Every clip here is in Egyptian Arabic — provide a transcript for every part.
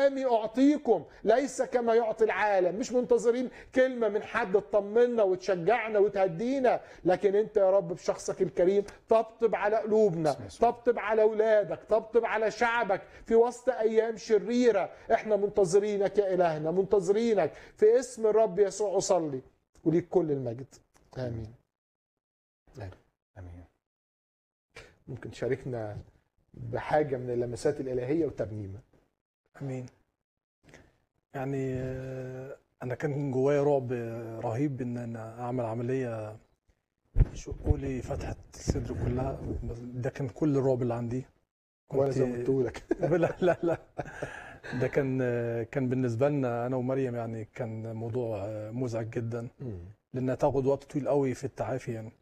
سلامي اعطيكم ليس كما يعطي العالم مش منتظرين كلمه من حد تطمنا وتشجعنا وتهدينا لكن انت يا رب بشخصك الكريم طبطب على قلوبنا طبطب على اولادك طبطب على شعبك في وسط ايام شريره احنا منتظرينك يا الهنا منتظرينك في اسم الرب يسوع اصلي وليك كل المجد امين امين ممكن تشاركنا بحاجه من اللمسات الالهيه وترنيمه امين يعني آه، انا كان جوايا رعب رهيب ان انا اعمل عمليه يشقوا لي فتحه الصدر كلها ده كان كل الرعب اللي عندي وانا زي ما قلت لك لا لا لا ده كان كان بالنسبه لنا انا ومريم يعني كان موضوع مزعج جدا لانها تاخد وقت طويل قوي في التعافي يعني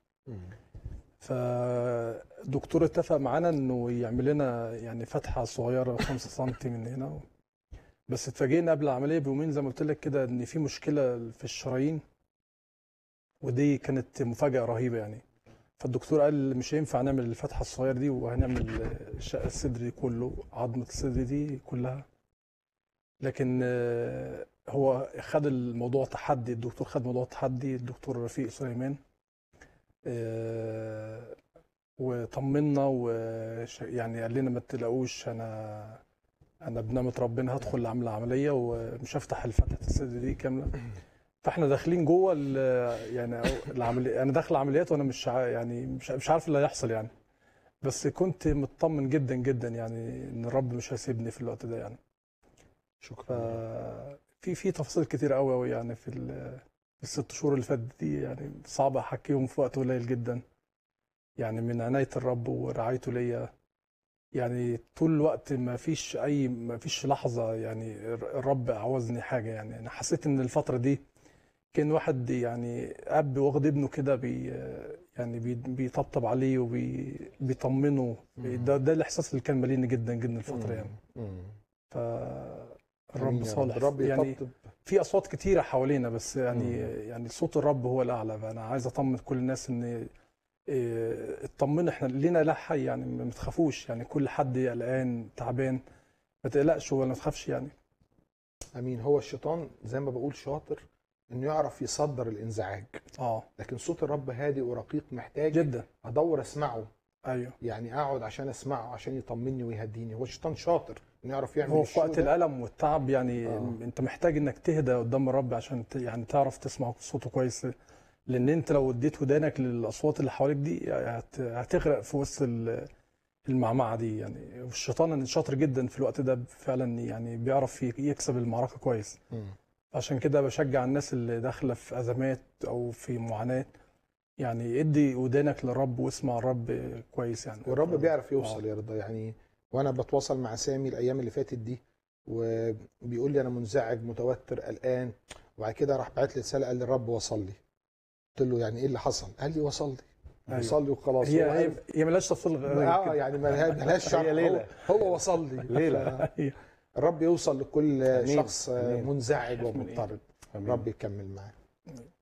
فالدكتور اتفق معانا انه يعمل لنا يعني فتحه صغيره 5 سم من هنا بس اتفاجئنا قبل العمليه بيومين زي ما قلت لك كده ان في مشكله في الشرايين ودي كانت مفاجاه رهيبه يعني فالدكتور قال مش هينفع نعمل الفتحه الصغيره دي وهنعمل شق الصدر دي كله عظمه الصدر دي كلها لكن آه، هو خد الموضوع تحدي الدكتور خد موضوع تحدي الدكتور رفيق سليمان آه، وطمنا وش يعني قال لنا ما تقلقوش انا انا بنعمه ربنا هدخل اعمل عمليه ومش هفتح الفتحه الصدر دي كامله فاحنا داخلين جوه ال- يعني العمليه انا داخل عمليات وانا مش ع- يعني مش مش عارف اللي هيحصل يعني بس كنت مطمن جدا جدا يعني ان الرب مش هيسيبني في الوقت ده يعني شكرا في في تفاصيل كتير قوي قوي يعني في ال- في الست شهور اللي فاتت دي يعني صعب احكيهم في وقت قليل جدا يعني من عناية الرب ورعايته ليا يعني طول الوقت ما فيش اي ما فيش لحظة يعني الر- الرب عوزني حاجة يعني انا حسيت ان الفترة دي كان واحد يعني اب واخد ابنه كده بي يعني بي- بيطبطب عليه وبيطمنه ده ده الاحساس اللي كان ماليني جدا جدا الفترة يعني فالرب صالح الرب يعني يطبطب في اصوات كتيره حوالينا بس يعني يعني صوت الرب هو الاعلى فانا عايز اطمن كل الناس ان إيه، اطمنوا احنا لينا اله حي يعني ما تخافوش يعني كل حد قلقان تعبان ما تقلقش ولا ما تخافش يعني امين هو الشيطان زي ما بقول شاطر انه يعرف يصدر الانزعاج اه لكن صوت الرب هادئ ورقيق محتاج جدا ادور اسمعه ايوه يعني اقعد عشان اسمعه عشان يطمني ويهديني هو الشيطان شاطر انه يعرف يعمل هو في الشو وقت ده. الالم والتعب يعني آه. انت محتاج انك تهدى قدام الرب عشان ت- يعني تعرف تسمع صوته كويس لان انت لو اديت ودانك للاصوات اللي حواليك دي هت- هتغرق في وسط ال- المعمعه دي يعني والشيطان شاطر جدا في الوقت ده فعلا يعني بيعرف ي- يكسب المعركه كويس مم. عشان كده بشجع الناس اللي داخله في ازمات او في معاناه يعني ادي ودانك للرب واسمع الرب كويس يعني والرب بيعرف يوصل يا رضا يعني وانا بتواصل مع سامي الايام اللي فاتت دي وبيقول لي انا منزعج متوتر قلقان وبعد كده راح بعت لي رساله قال لي الرب وصل لي قلت له يعني ايه اللي حصل؟ قال لي وصل لي أيوة. وصل لي وخلاص هي هو هي, عارف- هي ملهاش تفصيل غير اه كده. يعني ما لها- ملهاش شرح هي ليلة. هو, هو وصل لي ليلة. ف- الرب يوصل لكل آمين. شخص آمين. منزعج ومضطرب آمين. رب يكمل معاه